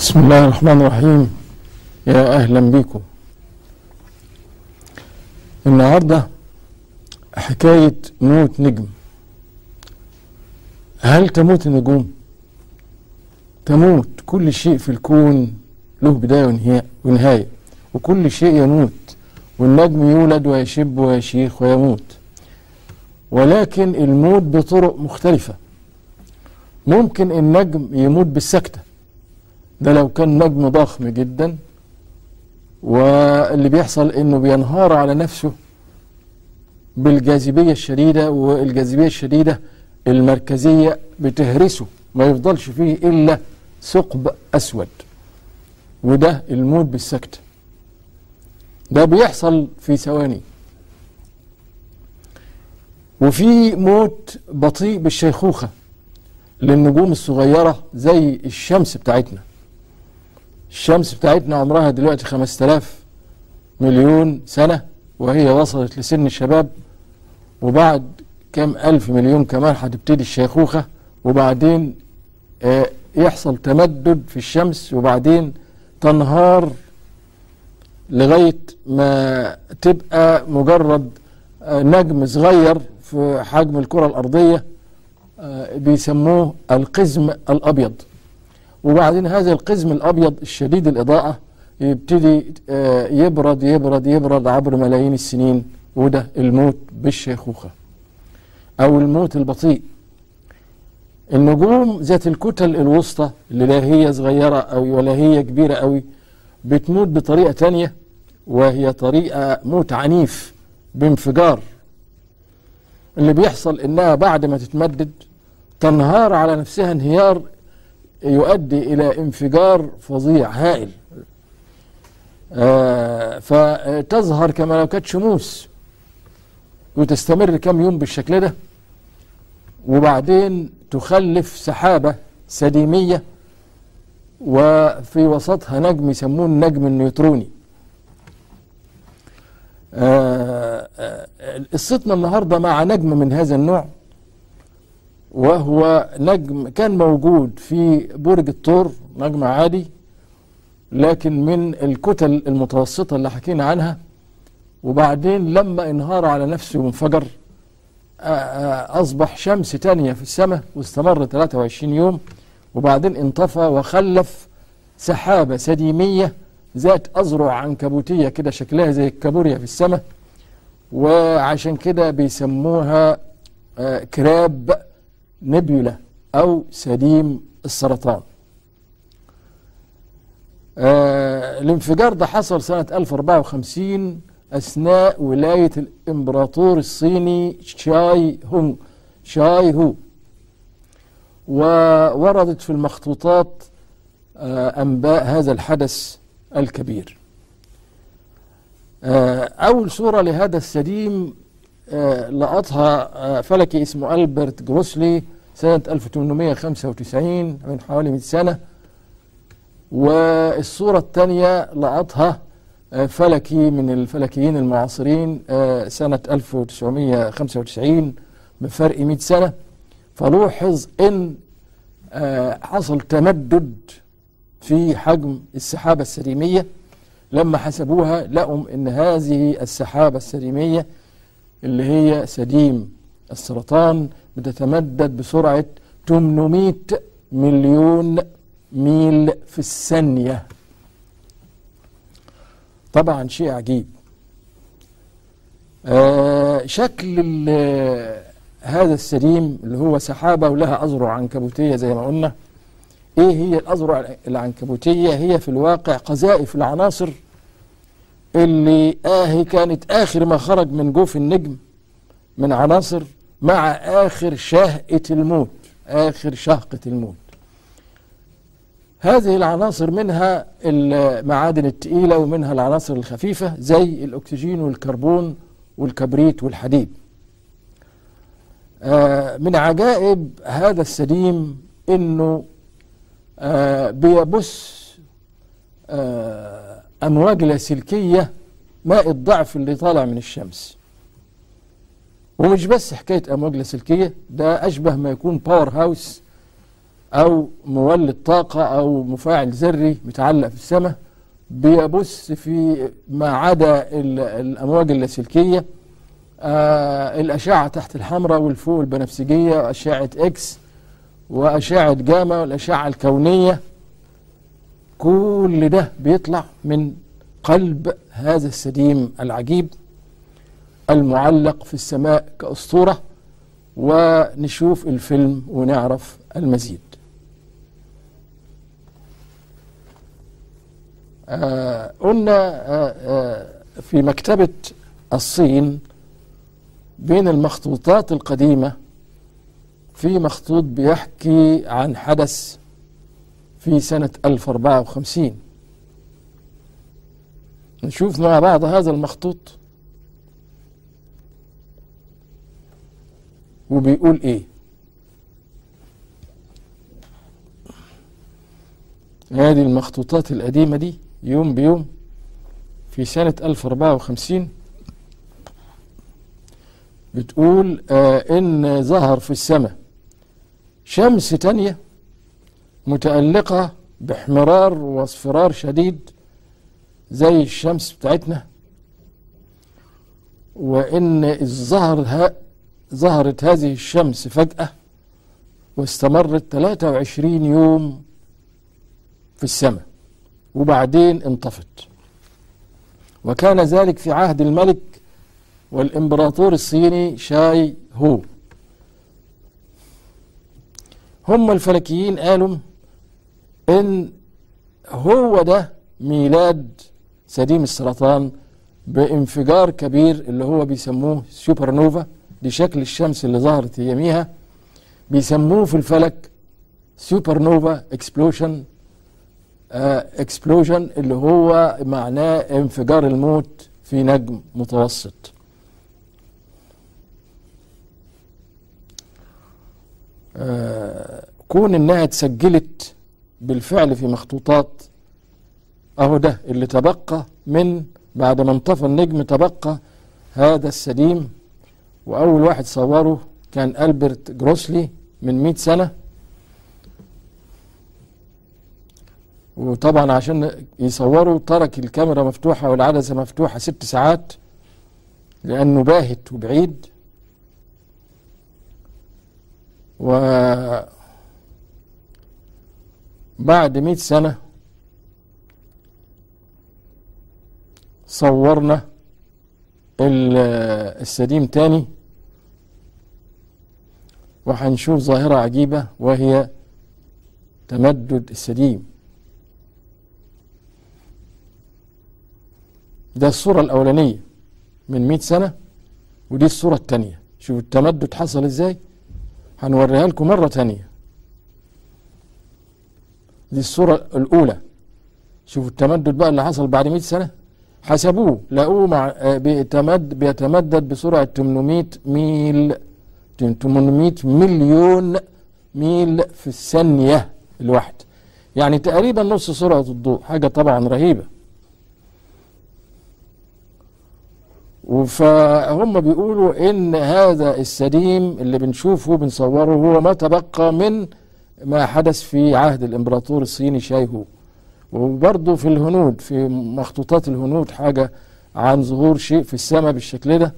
بسم الله الرحمن الرحيم يا أهلا بكم النهاردة حكاية موت نجم هل تموت النجوم تموت كل شيء في الكون له بداية ونهاية, ونهاية وكل شيء يموت والنجم يولد ويشب ويشيخ ويموت ولكن الموت بطرق مختلفة ممكن النجم يموت بالسكتة ده لو كان نجم ضخم جدا واللي بيحصل انه بينهار على نفسه بالجاذبية الشديدة والجاذبية الشديدة المركزية بتهرسه ما يفضلش فيه إلا ثقب أسود وده الموت بالسكتة ده بيحصل في ثواني وفي موت بطيء بالشيخوخة للنجوم الصغيرة زي الشمس بتاعتنا الشمس بتاعتنا عمرها دلوقتي 5000 مليون سنة وهي وصلت لسن الشباب وبعد كم ألف مليون كمان هتبتدي الشيخوخة وبعدين آه يحصل تمدد في الشمس وبعدين تنهار لغاية ما تبقى مجرد آه نجم صغير في حجم الكرة الأرضية آه بيسموه القزم الأبيض وبعدين هذا القزم الأبيض الشديد الإضاءة يبتدي يبرد يبرد يبرد عبر ملايين السنين وده الموت بالشيخوخة أو الموت البطيء النجوم ذات الكتل الوسطى اللي لا هي صغيرة أو ولا هي كبيرة أوي بتموت بطريقة تانية وهي طريقة موت عنيف بانفجار اللي بيحصل إنها بعد ما تتمدد تنهار على نفسها انهيار يؤدي إلى انفجار فظيع هائل آه فتظهر كما لو كانت شموس وتستمر كم يوم بالشكل ده وبعدين تخلف سحابة سديمية وفي وسطها نجم يسموه النجم النيوتروني آه آه قصتنا النهاردة مع نجم من هذا النوع وهو نجم كان موجود في برج الثور نجم عادي لكن من الكتل المتوسطة اللي حكينا عنها وبعدين لما انهار على نفسه وانفجر أصبح شمس تانية في السماء واستمر 23 يوم وبعدين انطفى وخلف سحابة سديمية ذات أذرع عنكبوتية كده شكلها زي الكابوريا في السماء وعشان كده بيسموها كراب نبيولا أو سديم السرطان آه الانفجار ده حصل سنة 1054 أثناء ولاية الإمبراطور الصيني شاي هونغ شاي هو ووردت في المخطوطات آه أنباء هذا الحدث الكبير آه أول صورة لهذا السديم آه لقطها آه فلكي اسمه ألبرت جروسلي سنة 1895 من حوالي 100 سنة والصورة الثانية لقطها آه فلكي من الفلكيين المعاصرين سنة 1995 بفرق 100 سنة فلوحظ ان حصل تمدد في حجم السحابة السريمية لما حسبوها لقوا ان هذه السحابة السريمية اللي هي سديم السرطان بتتمدد بسرعة 800 مليون ميل في الثانية طبعا شيء عجيب آه شكل هذا السديم اللي هو سحابة ولها أذرع عنكبوتية زي ما قلنا ايه هي الأذرع العنكبوتية هي في الواقع قذائف العناصر اللي آه كانت آخر ما خرج من جوف النجم من عناصر مع آخر شهقة الموت آخر شهقة الموت هذه العناصر منها المعادن التقيلة ومنها العناصر الخفيفة زي الأكسجين والكربون والكبريت والحديد آه من عجائب هذا السديم انه آه بيبث آه امواج لاسلكيه ماء الضعف اللي طالع من الشمس ومش بس حكايه امواج لاسلكيه ده اشبه ما يكون باور هاوس أو مولد طاقة أو مفاعل ذري متعلق في السماء بيبث في ما عدا ال- الأمواج اللاسلكية آه الأشعة تحت الحمراء والفوق البنفسجية وأشعة إكس وأشعة جاما والأشعة الكونية كل ده بيطلع من قلب هذا السديم العجيب المعلق في السماء كأسطورة ونشوف الفيلم ونعرف المزيد آه قلنا آه آه في مكتبة الصين بين المخطوطات القديمة في مخطوط بيحكي عن حدث في سنة 1054 نشوف مع بعض هذا المخطوط وبيقول ايه هذه المخطوطات القديمة دي يوم بيوم في سنة 1054 بتقول آه إن ظهر في السماء شمس تانية متألقة باحمرار واصفرار شديد زي الشمس بتاعتنا وإن الظهر ها ظهرت هذه الشمس فجأة واستمرت 23 يوم في السماء وبعدين انطفت وكان ذلك في عهد الملك والإمبراطور الصيني شاي هو هم الفلكيين قالوا إن هو ده ميلاد سديم السرطان بانفجار كبير اللي هو بيسموه سوبر نوفا دي شكل الشمس اللي ظهرت يميها بيسموه في الفلك سوبر نوفا اكسبلوشن اكسبلوجن اللي هو معناه انفجار الموت في نجم متوسط آه كون انها اتسجلت بالفعل في مخطوطات اهو ده اللي تبقى من بعد ما انطفى النجم تبقى هذا السديم واول واحد صوره كان البرت جروسلي من 100 سنه وطبعا عشان يصوروا ترك الكاميرا مفتوحة والعدسة مفتوحة ست ساعات لأنه باهت وبعيد و بعد مئة سنة صورنا السديم تاني وهنشوف ظاهرة عجيبة وهي تمدد السديم ده الصورة الأولانية من 100 سنة ودي الصورة الثانية شوف التمدد حصل ازاي هنوريها لكم مرة تانية دي الصورة الأولى شوفوا التمدد بقى اللي حصل بعد 100 سنة حسبوه لقوه مع بيتمد بيتمدد بسرعة 800 ميل 800 مليون ميل في الثانية الواحدة يعني تقريبا نص سرعة الضوء حاجة طبعا رهيبة فهم بيقولوا ان هذا السديم اللي بنشوفه بنصوره هو ما تبقى من ما حدث في عهد الامبراطور الصيني شايهو وبرضه في الهنود في مخطوطات الهنود حاجة عن ظهور شيء في السماء بالشكل ده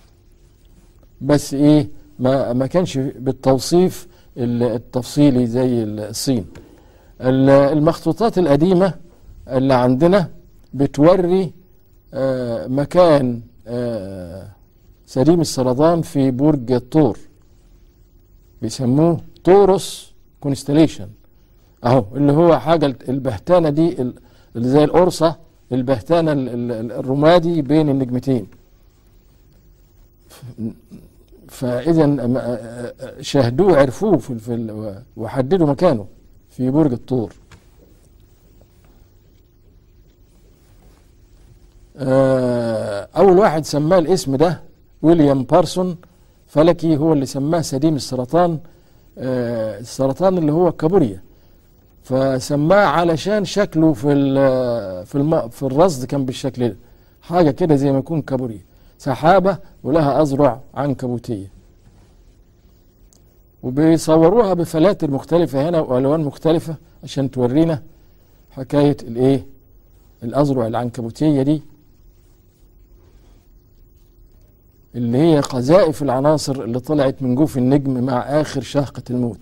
بس ايه ما ما كانش بالتوصيف التفصيلي زي الصين المخطوطات القديمة اللي عندنا بتوري آه مكان آه سليم السرطان في برج الطور بيسموه توروس كونستليشن اهو اللي هو حاجة البهتانة دي اللي زي القرصة البهتانة الرمادي بين النجمتين فاذا شاهدوه عرفوه في, في وحددوا مكانه في برج الطور أول واحد سماه الاسم ده ويليام بارسون فلكي هو اللي سماه سديم السرطان السرطان اللي هو كابوريا فسماه علشان شكله في في الم... في الرصد كان بالشكل ده حاجه كده زي ما يكون كابوريا سحابه ولها اذرع عنكبوتيه وبيصوروها بفلاتر مختلفة هنا وألوان مختلفة عشان تورينا حكاية الإيه الأذرع العنكبوتية دي اللي هي قذائف العناصر اللي طلعت من جوف النجم مع آخر شهقة الموت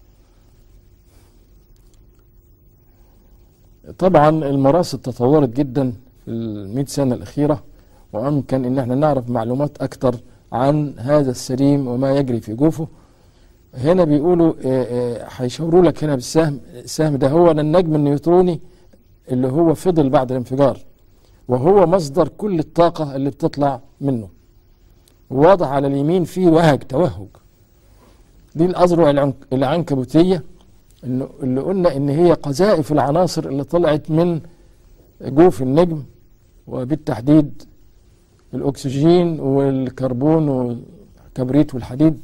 طبعا المراصد تطورت جدا في المئة سنة الأخيرة وأمكن إن احنا نعرف معلومات أكتر عن هذا السليم وما يجري في جوفه هنا بيقولوا آه، آه، هيشاوروا لك هنا بالسهم السهم ده هو النجم النيوتروني اللي هو فضل بعد الانفجار وهو مصدر كل الطاقة اللي بتطلع منه واضح على اليمين فيه وهج توهج دي الأذرع العنك- العنكبوتية اللي اللي قلنا إن هي قذائف العناصر اللي طلعت من جوف النجم وبالتحديد الأكسجين والكربون والكبريت والحديد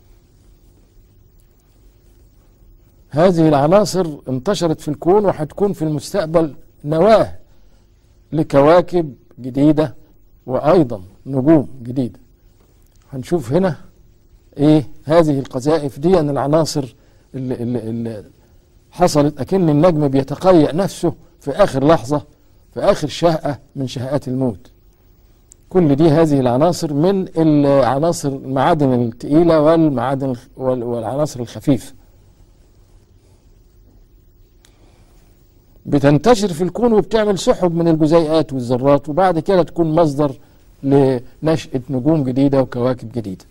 هذه العناصر انتشرت في الكون وهتكون في المستقبل نواة لكواكب جديدة وأيضا نجوم جديدة هنشوف هنا ايه هذه القذائف دي أن العناصر اللي, اللي, اللي حصلت أكن النجم بيتقيأ نفسه في آخر لحظة في آخر شهقة من شهقات الموت كل دي هذه العناصر من العناصر المعادن الثقيلة والمعادن وال- والعناصر الخفيفة بتنتشر في الكون وبتعمل سحب من الجزيئات والذرات وبعد كده تكون مصدر لنشأة نجوم جديدة وكواكب جديدة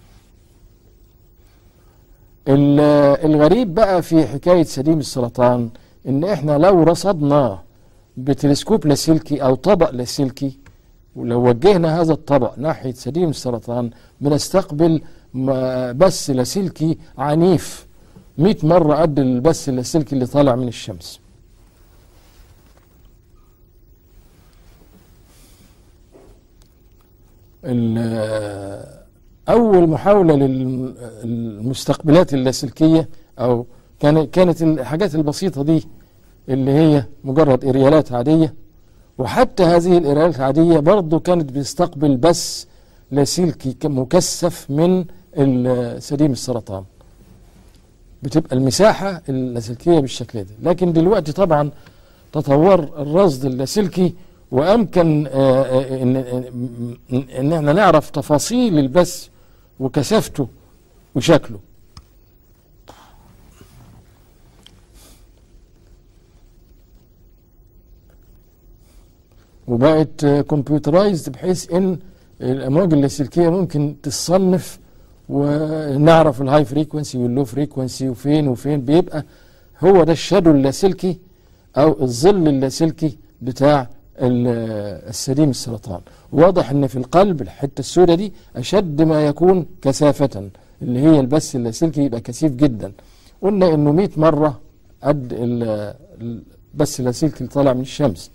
ال- الغريب بقى في حكاية سليم السرطان ان احنا لو رصدناه بتلسكوب لاسلكي او طبق لاسلكي ولو وجهنا هذا الطبق ناحية سليم السرطان بنستقبل م- بث لاسلكي عنيف 100 مرة قد البث اللاسلكي اللي طالع من الشمس ال- أول محاولة للمستقبلات اللاسلكية أو كان كانت الحاجات البسيطة دي اللي هي مجرد إريالات عادية وحتى هذه الإريالات العادية برضو كانت بتستقبل بس لاسلكي ك- مكثف من ال- سليم السرطان بتبقى المساحة اللاسلكية بالشكل ده لكن دلوقتي طبعا تطور الرصد اللاسلكي وامكن آه، آه، ان ان إن احنا نعرف تفاصيل البث وكثافته وشكله وبقت كمبيوترايزد بحيث ان الامواج اللاسلكيه ممكن تصنف ونعرف الهاي فريكونسي واللو فريكونسي وفين وفين بيبقى هو ده الشادو اللاسلكي او الظل اللاسلكي بتاع ال- السليم السرطان واضح ان في القلب الحته السوداء دي اشد ما يكون كثافه اللي هي البث اللاسلكي يبقى كثيف جدا قلنا انه 100 مره قد ال- البث اللاسلكي اللي طالع من الشمس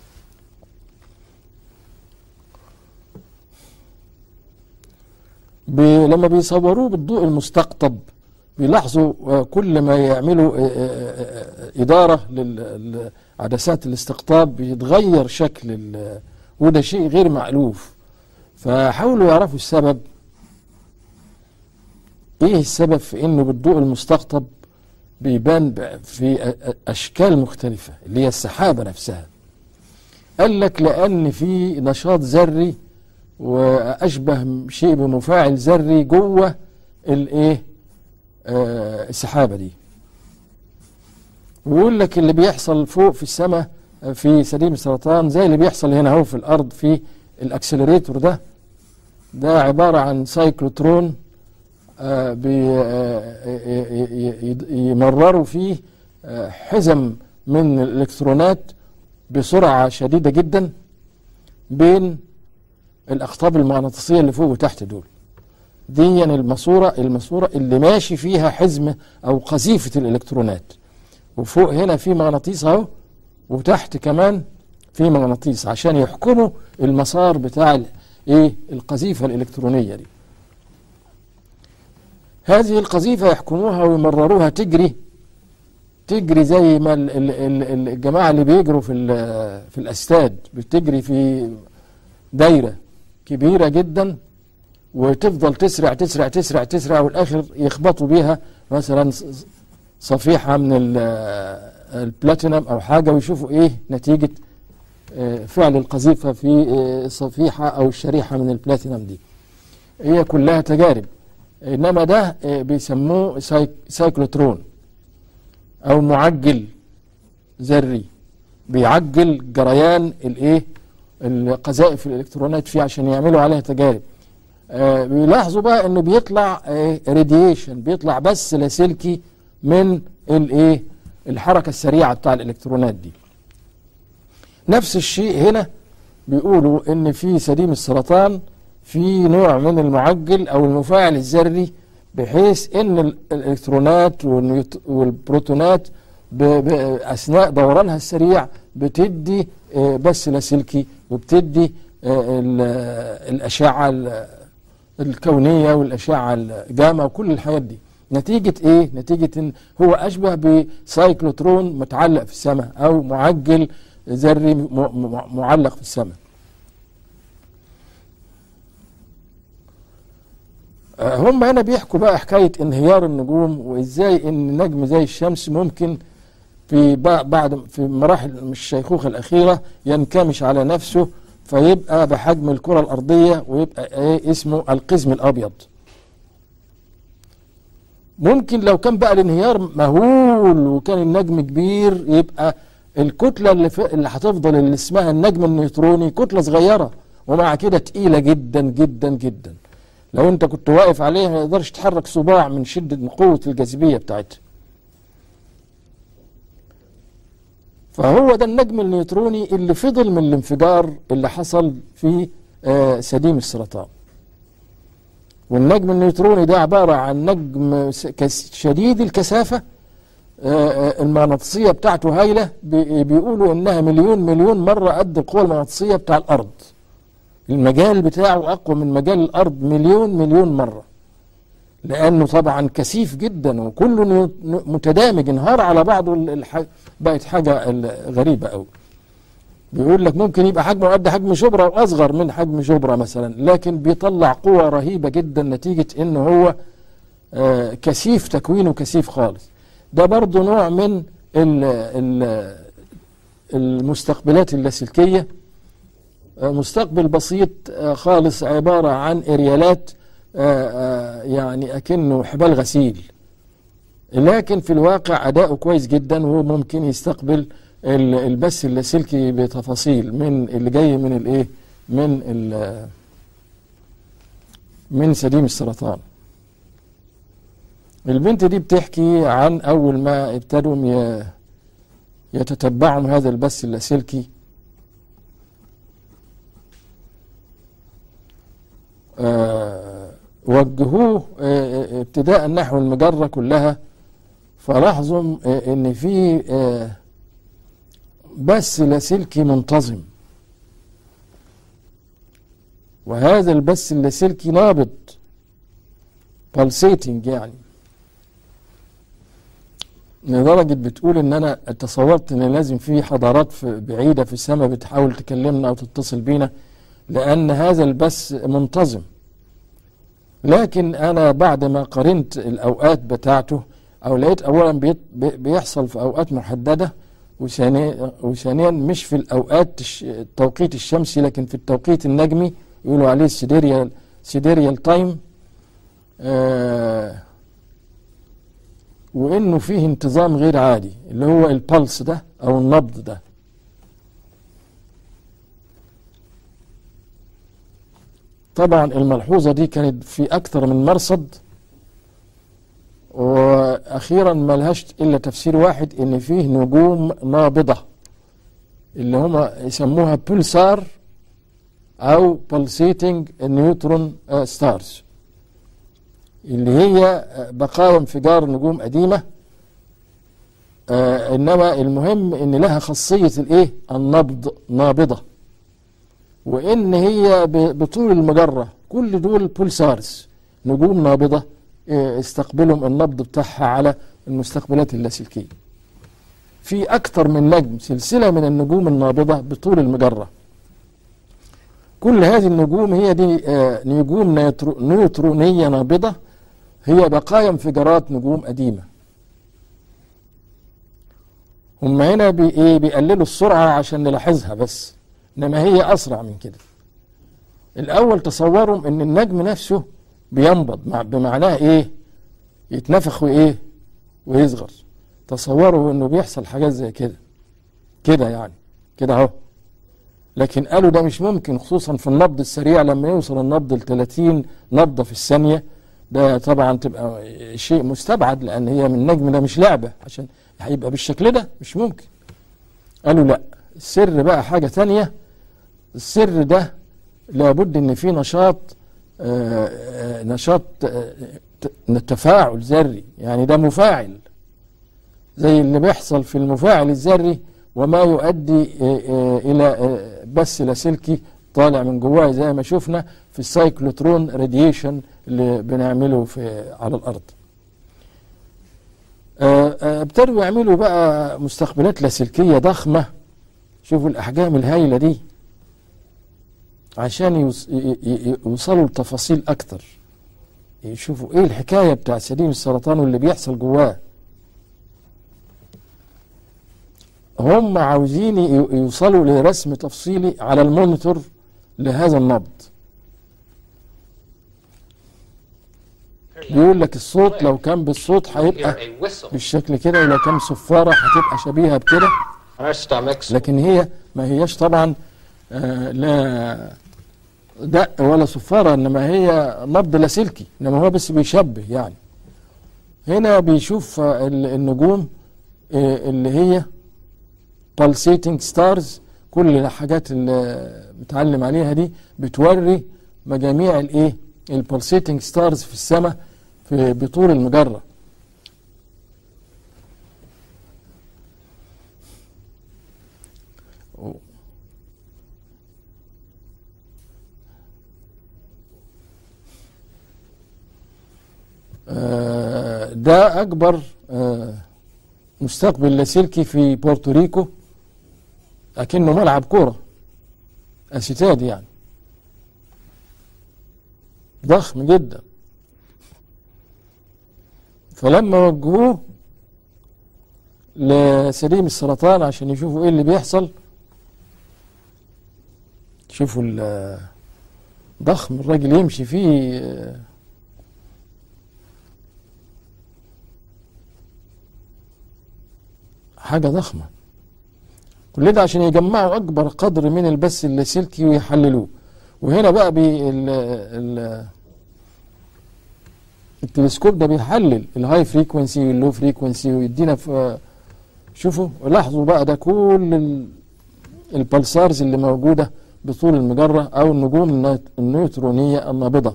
ب... لما بيصوروه بالضوء المستقطب بيلاحظوا آه، كل ما يعملوا آه، آه، آه، إدارة لعدسات الاستقطاب بيتغير شكل ال- وده شيء غير مألوف فحاولوا يعرفوا السبب ايه السبب في انه بالضوء المستقطب بيبان ب- في أ- أ- اشكال مختلفة اللي هي السحابة نفسها قال لك لان في نشاط ذري واشبه شيء بمفاعل ذري جوه الايه آه السحابه دي ويقول لك اللي بيحصل فوق في السماء آه، في سليم السرطان زي اللي بيحصل هنا اهو في الارض في الاكسلريتور ده ده عباره عن سايكلوترون آه بي آه ي- ي- ي- يمرروا فيه آه حزم من الالكترونات بسرعه شديده جدا بين الاقطاب المغناطيسيه اللي فوق وتحت دول دي الماسوره الماسوره اللي ماشي فيها حزم او قذيفه الالكترونات وفوق هنا في مغناطيس اهو وتحت كمان في مغناطيس عشان يحكموا المسار بتاع ال- ايه القذيفه الالكترونيه دي هذه القذيفه يحكموها ويمرروها تجري تجري زي ما ال- ال- ال- الجماعه اللي بيجروا في ال- في الاستاد بتجري في دايره كبيره جدا وتفضل تسرع تسرع تسرع تسرع والاخر يخبطوا بيها مثلا ص- صفيحه من ال- البلاتينم او حاجه ويشوفوا ايه نتيجه آه، فعل القذيفه في آه، الصفيحه او الشريحه من البلاتينم دي هي كلها تجارب انما ده آه، بيسموه سايك سايكلوترون او معجل ذري بيعجل جريان الايه القذائف الالكترونات فيه عشان يعملوا عليها تجارب آه بيلاحظوا بقى انه بيطلع راديشن بيطلع بس لاسلكي من الايه الحركه السريعه بتاع الالكترونات دي نفس الشيء هنا بيقولوا ان في سديم السرطان في نوع من المعجل او المفاعل الذري بحيث ان ال- الالكترونات والنيوت- والبروتونات ب- ب- اثناء دورانها السريع بتدي آه، بس لاسلكي وبتدي آه، ال- الاشعه ال- الكونيه والاشعه الجاما وكل الحاجات دي نتيجه ايه نتيجه ان هو اشبه بسايكلوترون متعلق في السماء او معجل ذري م- م- معلق في السماء آه، هم هنا بيحكوا بقى حكايه انهيار النجوم وازاي ان نجم زي الشمس ممكن في بع- بعد في مراحل من الشيخوخه الاخيره ينكمش على نفسه فيبقى بحجم الكره الارضيه ويبقى ايه اسمه القزم الابيض ممكن لو كان بقى الانهيار مهول وكان النجم كبير يبقى الكتله اللي, في اللي هتفضل اللي اسمها النجم النيوتروني كتله صغيره ومع كده تقيله جدا جدا جدا لو انت كنت واقف عليها ما يقدرش تحرك صباع من شده من قوه الجاذبيه بتاعتها فهو ده النجم النيوتروني اللي فضل من الانفجار اللي حصل في آه، سديم السرطان والنجم النيوتروني ده عبارة عن نجم س- كس- شديد الكثافة آه، آه، المغناطيسية بتاعته هايلة بي- بيقولوا إنها مليون مليون مرة قد القوة المغناطيسية بتاع الأرض المجال بتاعه أقوى من مجال الأرض مليون مليون مرة لأنه طبعا كثيف جدا وكله نيو- ن- متدامج انهار على بعضه ال- الح... بقت حاجة ال- غريبة أوي بيقول لك ممكن يبقى حجمه قد حجم شبرا واصغر من حجم شبرا مثلا لكن بيطلع قوة رهيبة جدا نتيجة ان هو آه، كثيف تكوينه كثيف خالص ده برضو نوع من ال ال المستقبلات اللاسلكية آه، مستقبل بسيط آه، خالص عبارة عن اريالات آه، آه، يعني اكنه حبال غسيل لكن في الواقع اداؤه كويس جدا وممكن يستقبل ال- البث اللاسلكي بتفاصيل من اللي جاي من الايه من ال- من سديم السرطان البنت دي بتحكي عن اول ما ابتدوا ي- يتتبعوا هذا البث اللاسلكي آه، وجهوه آه، ابتداء نحو المجرة كلها فلاحظوا آه، ان في آه، بث لاسلكي منتظم وهذا البث اللاسلكي نابض pulsating يعني لدرجة بتقول ان انا تصورت ان لازم في حضارات في بعيدة في السماء بتحاول تكلمنا او تتصل بينا لان هذا البث منتظم لكن انا بعد ما قارنت الاوقات بتاعته او لقيت اولا بيت- بي- بيحصل في اوقات محدده وثانيا وثانيا مش في الاوقات الش- التوقيت الشمسي لكن في التوقيت النجمي يقولوا عليه سيديريال سيديريال تايم آه وانه فيه انتظام غير عادي اللي هو البلس ده او النبض ده طبعا الملحوظة دي كانت في أكثر من مرصد وأخيرا ما لهاش إلا تفسير واحد إن فيه نجوم نابضة اللي هم يسموها بولسار أو pulsating نيوترون ستارز اللي هي بقايا انفجار نجوم قديمة آه إنما المهم إن لها خاصية الإيه النبض نابضة وان هي ب- بطول المجره كل دول بولسارز نجوم نابضه إيه، استقبلهم النبض بتاعها على المستقبلات اللاسلكيه في اكثر من نجم سلسله من النجوم النابضه بطول المجره كل هذه النجوم هي دي آه، نجوم نيترو- نيوترونية نابضة هي بقايا انفجارات نجوم قديمة هم هنا بي ايه بيقللوا السرعة عشان نلاحظها بس انما هي اسرع من كده الاول تصوروا ان النجم نفسه بينبض مع بمعناه ايه يتنفخ وايه ويصغر تصوروا انه بيحصل حاجات زي كده كده يعني كده اهو لكن قالوا ده مش ممكن خصوصا في النبض السريع لما يوصل النبض ل 30 نبضه في الثانيه ده طبعا تبقى شيء مستبعد لان هي من النجم ده مش لعبه عشان هيبقى بالشكل ده مش ممكن قالوا لا السر بقى حاجه تانية السر ده لابد ان في نشاط آه، آه، نشاط آه، ت- تفاعل ذري يعني ده مفاعل زي اللي بيحصل في المفاعل الذري وما يؤدي آه، آه، الى آه، بث لاسلكي طالع من جواه زي ما شفنا في السايكلوترون راديشن اللي بنعمله في على الارض آه، آه، ابتدوا يعملوا بقى مستقبلات لاسلكيه ضخمه شوفوا الاحجام الهائله دي عشان يوص- ي- ي- يوصلوا لتفاصيل اكتر يشوفوا ايه الحكايه بتاع سليم السرطان واللي بيحصل جواه هم عاوزين ي- يوصلوا لرسم تفصيلي على المونيتور لهذا النبض بيقول لك الصوت لو كان بالصوت هيبقى hear a whistle بالشكل كده ولو كان صفارة هتبقى شبيهة بكده on our stomachs. لكن هي ما هياش طبعا آه لا دق ولا صفارة انما هي نبض لاسلكي انما هو بس بيشبه يعني هنا بيشوف آه، ال- النجوم آه، اللي هي pulsating stars كل الحاجات اللي متعلم عليها دي بتوري مجاميع الايه البلسيتنج ستارز في السماء في بطول المجره آه، ده اكبر آه، مستقبل لاسلكي في بورتوريكو اكنه ملعب كوره اسيتاد يعني ضخم جدا فلما وجهوه لسليم السرطان عشان يشوفوا ايه اللي بيحصل شوفوا ال- ضخم الراجل يمشي فيه آه، حاجة ضخمة كل ده عشان يجمعوا أكبر قدر من البث اللاسلكي ويحللوه وهنا بقى بي ال ال التلسكوب ده بيحلل الهاي فريكونسي واللو فريكونسي ويدينا في شوفوا لاحظوا بقى ده كل ال- البلسارز اللي موجودة بطول المجرة أو النجوم النيت- النيوترونية النابضة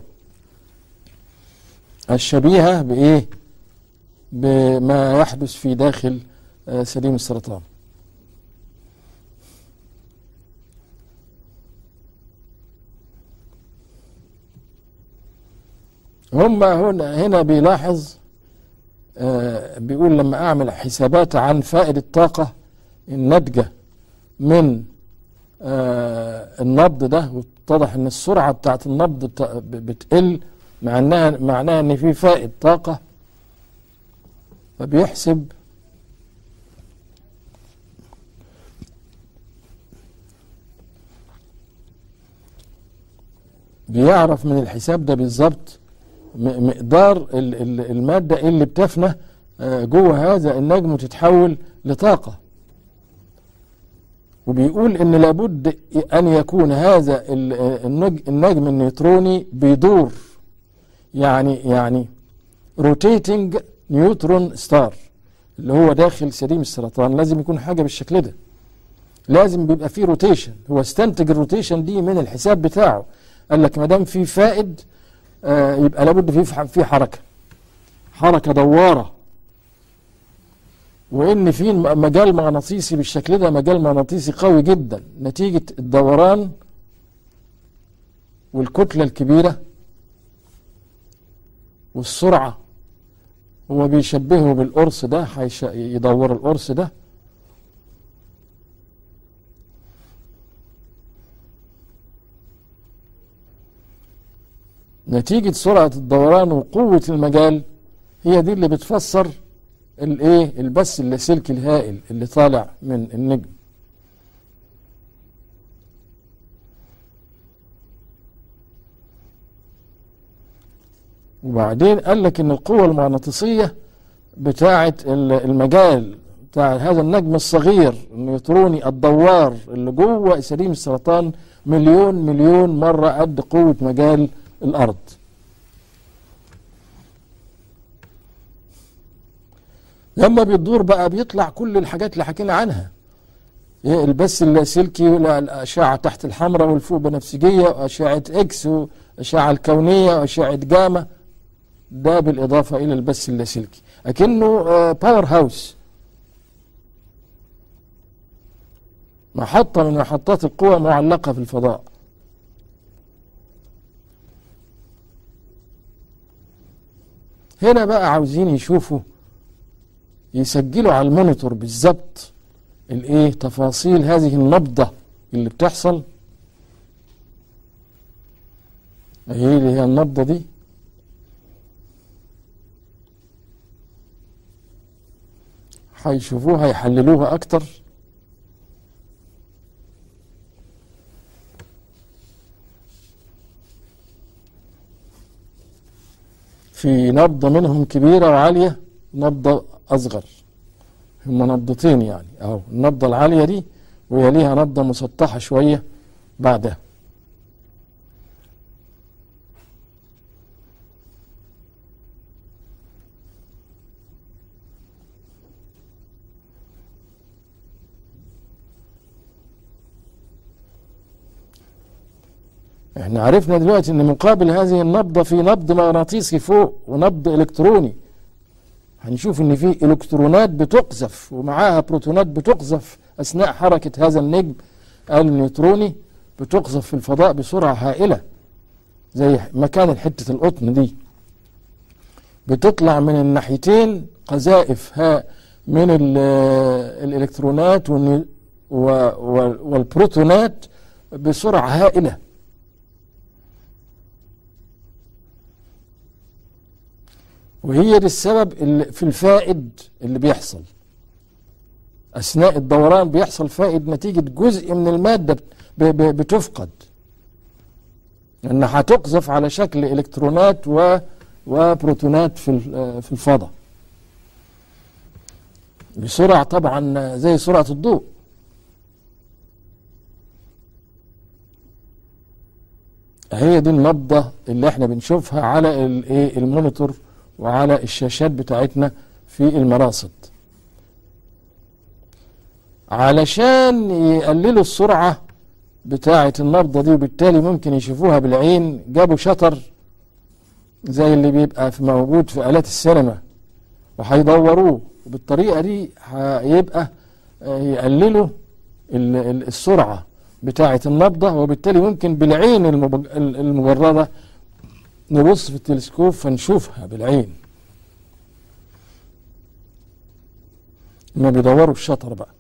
الشبيهة بإيه؟ بما يحدث في داخل آه، سليم السرطان هم هنا هنا بيلاحظ آه، بيقول لما اعمل حسابات عن فائد الطاقة الناتجة من آه، النبض ده واتضح ان السرعة بتاعت النبض بت- بتقل مع انها معناها ان في فائد طاقة فبيحسب بيعرف من الحساب ده بالظبط م- مقدار ال- ال- المادة اللي بتفنى آه، جوه هذا النجم وتتحول لطاقة وبيقول ان لابد ان يكون هذا ال- آه، النج- النجم النيوتروني بيدور يعني يعني روتيتنج نيوترون ستار اللي هو داخل سليم السرطان لازم يكون حاجة بالشكل ده لازم بيبقى فيه روتيشن هو استنتج الروتيشن دي من الحساب بتاعه قال لك ما دام في فائد آه، يبقى لابد في في حركه حركه دواره وان في م- مجال مغناطيسي بالشكل ده مجال مغناطيسي قوي جدا نتيجه الدوران والكتله الكبيره والسرعه هو بيشبهه بالقرص ده هيش- يدور القرص ده نتيجة سرعة الدوران وقوة المجال هي دي اللي بتفسر الايه البث اللاسلكي الهائل اللي طالع من النجم وبعدين قال لك ان القوة المغناطيسية بتاعة المجال بتاع هذا النجم الصغير النيوتروني الدوار اللي جوه سليم السرطان مليون مليون مرة قد قوة مجال الأرض لما بيدور بقى بيطلع كل الحاجات اللي حكينا عنها البث اللاسلكي والأشعة تحت الحمراء والفوق بنفسجية وأشعة إكس وأشعة الكونية وأشعة جاما ده بالإضافة إلى البث اللاسلكي أكنه باور هاوس محطة من محطات القوى معلقة في الفضاء هنا بقى عاوزين يشوفوا يسجلوا على المونيتور بالظبط الايه تفاصيل هذه النبضة اللي بتحصل اهي اللي هي النبضة دي هيشوفوها يحللوها اكتر في نبضة منهم كبيرة وعالية نبضة أصغر هم نبضتين يعني أهو النبضة العالية دي ويليها نبضة مسطحة شوية بعدها احنا عرفنا دلوقتي ان مقابل هذه النبضة في نبض مغناطيسي فوق ونبض الكتروني هنشوف ان في الكترونات بتقذف ومعاها بروتونات بتقذف اثناء حركة هذا النجم النيوتروني بتقذف في الفضاء بسرعة هائلة زي مكان حتة القطن دي بتطلع من الناحيتين قذائف ها من الالكترونات والبروتونات بسرعة هائلة وهي دي السبب اللي في الفائد اللي بيحصل أثناء الدوران بيحصل فائد نتيجة جزء من المادة بتفقد أنها هتقذف على شكل إلكترونات و وبروتونات في في الفضاء بسرعة طبعا زي سرعة الضوء هي دي النبضة اللي احنا بنشوفها على الايه المونيتور وعلى الشاشات بتاعتنا في المراصد علشان يقللوا السرعة بتاعة النبضة دي وبالتالي ممكن يشوفوها بالعين جابوا شطر زي اللي بيبقى في موجود في آلات السينما وهيدوروه وبالطريقة دي هيبقى يقللوا السرعة بتاعة النبضة وبالتالي ممكن بالعين المجردة نبص في التلسكوب فنشوفها بالعين ما بيدوروا الشطر بقى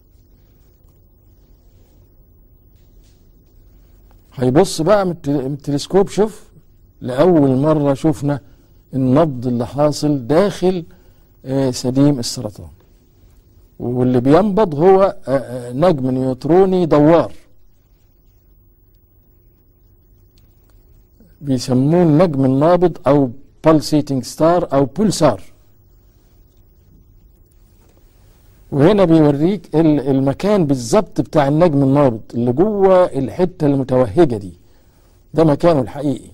هيبص بقى من التلسكوب شوف لأول مرة شفنا النبض اللي حاصل داخل سديم السرطان واللي بينبض هو نجم نيوتروني دوار بيسموه النجم النابض او pulsating ستار او بولسار وهنا بيوريك المكان بالظبط بتاع النجم النابض اللي جوه الحته المتوهجه دي ده مكانه الحقيقي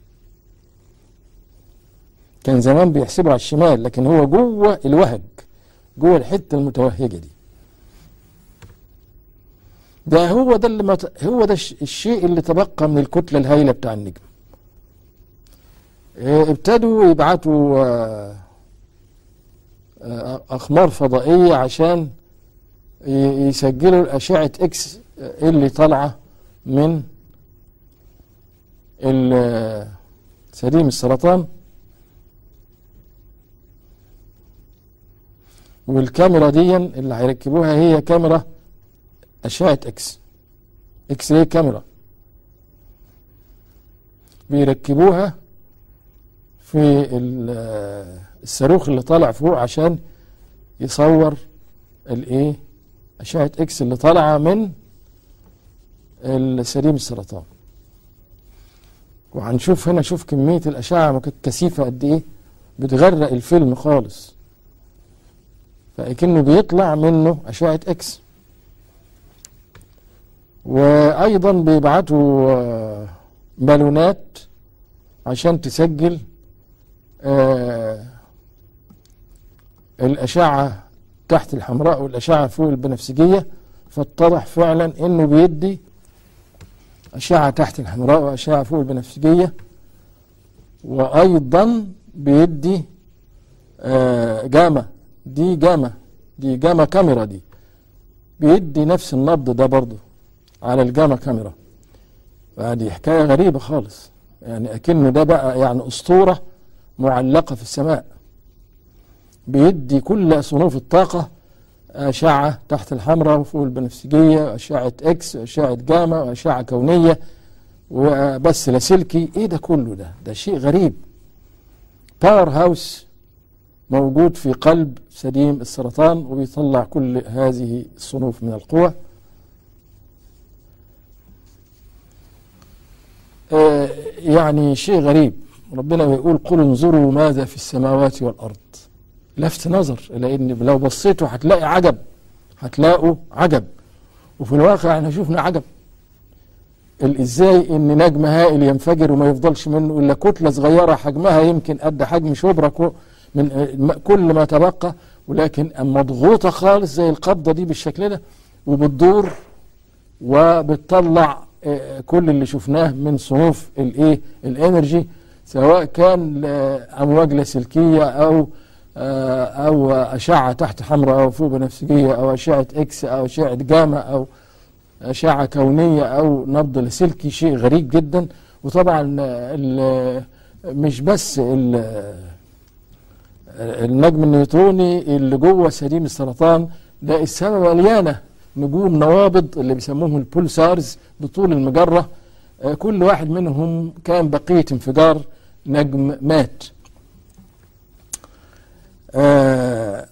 كان زمان بيحسبه على الشمال لكن هو جوه الوهج جوه الحته المتوهجه دي ده هو ده اللي مت... هو ده الشيء اللي تبقى من الكتله الهائله بتاع النجم ابتدوا يبعتوا أقمار فضائية عشان يسجلوا الأشعة إكس اللي طالعة من سليم السرطان والكاميرا دي اللي هيركبوها هي كاميرا أشعة إكس إكس راي كاميرا بيركبوها في ال- الصاروخ اللي طالع فوق عشان يصور الايه اشعه اكس اللي طالعه من السليم السرطان وهنشوف هنا شوف كميه الاشعه ما كانت كثيفه قد ايه بتغرق الفيلم خالص فاكنه بيطلع منه اشعه اكس وايضا بيبعتوا آه، بالونات عشان تسجل آه، الاشعه تحت الحمراء والاشعه فوق البنفسجيه فاتضح فعلا انه بيدي اشعه تحت الحمراء واشعه فوق البنفسجيه وايضا بيدي آه، جاما دي جاما دي جاما كاميرا دي بيدي نفس النبض ده برضه على الجاما كاميرا فدي حكايه غريبه خالص يعني اكن ده بقى يعني اسطوره معلقه في السماء بيدي كل صنوف الطاقه اشعه تحت الحمراء وفوق البنفسجيه اشعه اكس اشعه جاما واشعه كونيه وبس لاسلكي ايه ده كله ده ده شيء غريب باور هاوس موجود في قلب سليم السرطان وبيطلع كل هذه الصنوف من القوى آه، يعني شيء غريب ربنا بيقول قل انظروا ماذا في السماوات والارض لفت نظر الى ان لو بصيتوا هتلاقي عجب هتلاقوا عجب وفي الواقع احنا شفنا عجب ال- ازاي ان نجم هائل ينفجر وما يفضلش منه الا كتله صغيره حجمها يمكن قد حجم شبرا كو- من آه، م- كل ما تبقى ولكن مضغوطه خالص زي القبضه دي بالشكل ده وبتدور وبتطلع آه، كل اللي شفناه من صنوف الايه الانرجي سواء كان آه، امواج لاسلكيه او آه، او اشعه تحت حمراء او فوق بنفسجيه او اشعه اكس او اشعه جاما او اشعه كونيه او نبض لاسلكي شيء غريب جدا وطبعا آه، ال- مش بس ال- النجم النيوتروني اللي جوه سليم السرطان ده السماء مليانه نجوم نوابض اللي بيسموهم البولسارز بطول المجره آه، كل واحد منهم كان بقيه انفجار نجم مات آه،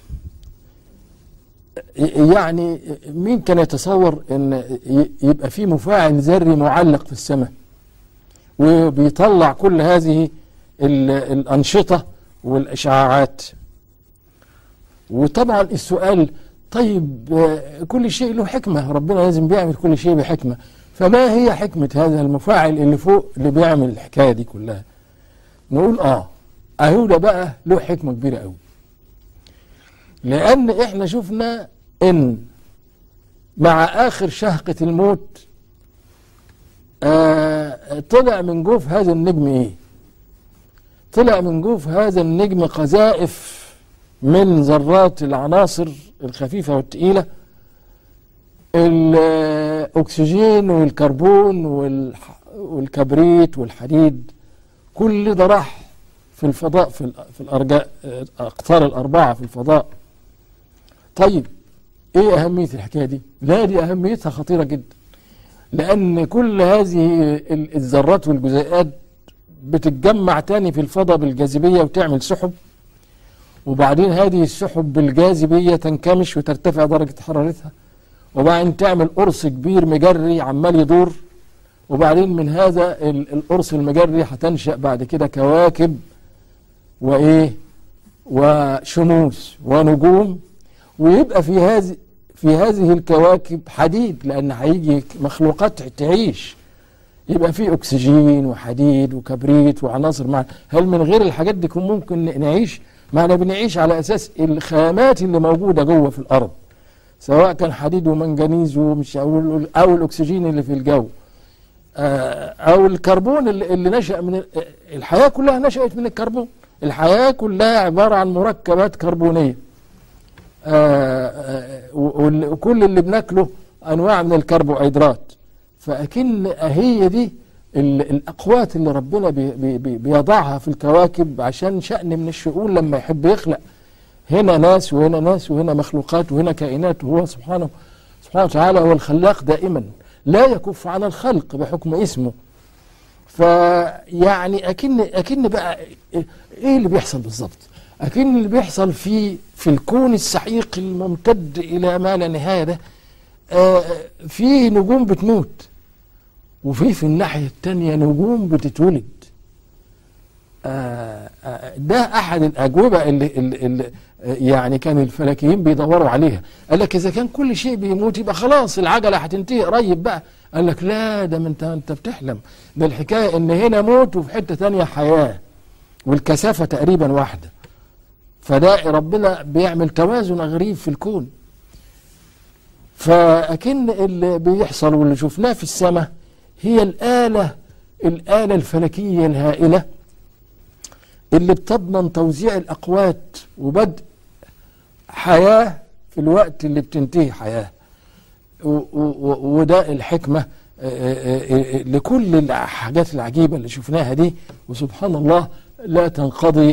يعني مين كان يتصور ان ي- يبقى في مفاعل ذري معلق في السماء وبيطلع كل هذه ال- الأنشطة والإشعاعات وطبعا السؤال طيب آه، كل شيء له حكمة ربنا لازم بيعمل كل شيء بحكمة فما هي حكمة هذا المفاعل اللي فوق اللي بيعمل الحكاية دي كلها نقول اه اهو ده بقى له حكمة كبيرة قوي لأن احنا شفنا ان مع آخر شهقة الموت آه طلع من جوف هذا النجم ايه طلع من جوف هذا النجم قذائف من ذرات العناصر الخفيفة والتقيلة الأكسجين والكربون والح- والكبريت والحديد كل ده راح في الفضاء في ال- في الأرجاء أقطار الأربعة في الفضاء طيب إيه أهمية الحكاية دي؟ لا دي أهميتها خطيرة جدا لأن كل هذه ال- الذرات والجزيئات بتتجمع تاني في الفضاء بالجاذبية وتعمل سحب وبعدين هذه السحب بالجاذبية تنكمش وترتفع درجة حرارتها وبعدين تعمل قرص كبير مجري عمال يدور وبعدين من هذا ال- القرص المجري هتنشأ بعد كده كواكب وإيه وشموس ونجوم ويبقى في هذه في هذه الكواكب حديد لأن هيجي مخلوقات تعيش يبقى في اكسجين وحديد وكبريت وعناصر مع هل من غير الحاجات دي كن ممكن نعيش ما احنا بنعيش على اساس الخامات اللي موجوده جوه في الارض سواء كان حديد ومنجنيز ومش او, أو الاكسجين اللي في الجو آه، او الكربون اللي, اللي نشا من ال- الحياه كلها نشات من الكربون الحياه كلها عباره عن مركبات كربونيه آه، آه، وال- وكل اللي بناكله انواع من الكربوهيدرات فاكن هي دي ال- الاقوات اللي ربنا بي بي بي بيضعها في الكواكب عشان شأن من الشؤون لما يحب يخلق هنا ناس وهنا ناس وهنا مخلوقات وهنا كائنات وهو سبحانه سبحانه وتعالى هو الخلاق دائما لا يكف عن الخلق بحكم اسمه فيعني اكن اكن بقى ايه اللي بيحصل بالظبط اكن اللي بيحصل في في الكون السحيق الممتد الى ما لا نهايه ده آه في نجوم بتموت وفي في الناحيه الثانيه نجوم بتتولد آه آه ده احد الاجوبه اللي, اللي, اللي يعني كان الفلكيين بيدوروا عليها قال لك اذا كان كل شيء بيموت يبقى خلاص العجله هتنتهي قريب بقى قال لك لا ده انت انت بتحلم ده الحكايه ان هنا موت وفي حته تانية حياه والكثافه تقريبا واحده فده ربنا بيعمل توازن غريب في الكون فأكن اللي بيحصل واللي شفناه في السماء هي الآلة الآلة الفلكية الهائلة اللي بتضمن توزيع الأقوات وبدء حياة في الوقت اللي بتنتهي حياة وده الحكمة لكل الحاجات العجيبة اللي شفناها دي وسبحان الله لا تنقضي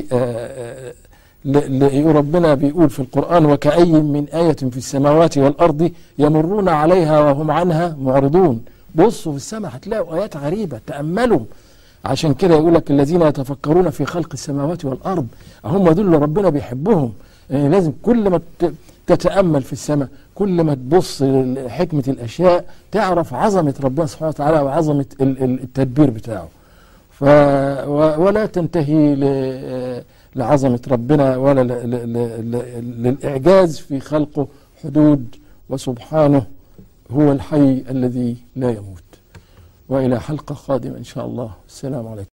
ربنا بيقول في القرآن وكأي من آية في السماوات والأرض يمرون عليها وهم عنها معرضون بصوا في السماء هتلاقوا آيات غريبة تأملوا عشان كده يقول لك الذين يتفكرون في خلق السماوات والأرض هم دول اللي ربنا بيحبهم يعني لازم كل ما تتأمل في السماء كل ما تبص حكمة الأشياء تعرف عظمة ربنا سبحانه وتعالى وعظمة التدبير بتاعه ف ولا تنتهي لعظمة ربنا ولا للإعجاز في خلقه حدود وسبحانه هو الحي الذي لا يموت وإلى حلقة قادمة إن شاء الله السلام عليكم